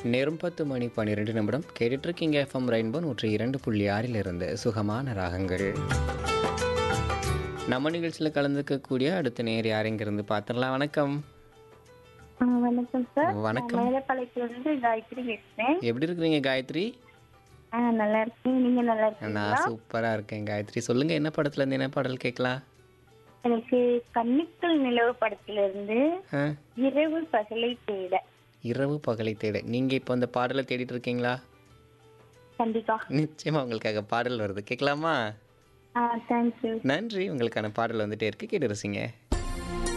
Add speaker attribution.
Speaker 1: நேரம் பத்து மணி பன்னிரெண்டு நிமிடம் கேட்டுட்டு இருக்கீங்க எஃப்எம் ரெயின்போ நூற்றி இரண்டு புள்ளி ஆறிலிருந்து சுகமான ராகங்கள் நம்ம நிகழ்ச்சியில் கலந்துக்கக்கூடிய அடுத்த நேர் யாருங்கிருந்து பார்த்துடலாம் வணக்கம்
Speaker 2: ஆ, வணக்கம் சார்
Speaker 1: வணக்கம்.
Speaker 2: மேலப்பாளையத்துல இருந்து காயத்ரி பேசுறேன்
Speaker 1: எப்படி இருக்கிறீங்க காயத்ரி
Speaker 2: ஆ நல்லா இருக்கேன் நீங்க நல்லா இருக்கீங்களா
Speaker 1: நான் சூப்பராக இருக்கேன் காயத்ரி சொல்லுங்க என்ன படத்துல இருந்து என்ன பாடல் கேட்கலாம்
Speaker 2: எனக்கு கன்னிக்கல் நிலவு படத்துல இருந்து
Speaker 1: ஆ,
Speaker 2: இரவு பகலை தேட
Speaker 1: இரவு பகலை தேட நீங்கள் இப்போ அந்த பாடலை தேடிட்டு இருக்கீங்களா
Speaker 2: கண்டிப்பா
Speaker 1: நிச்சயமா உங்களுக்காக பாடல் வருது கேட்கலாமா
Speaker 2: ஆ தேங்க்யூ
Speaker 1: நன்றி உங்களுக்கான பாடல் வந்துட்டே இருக்கு கேட்டு ரசிங்க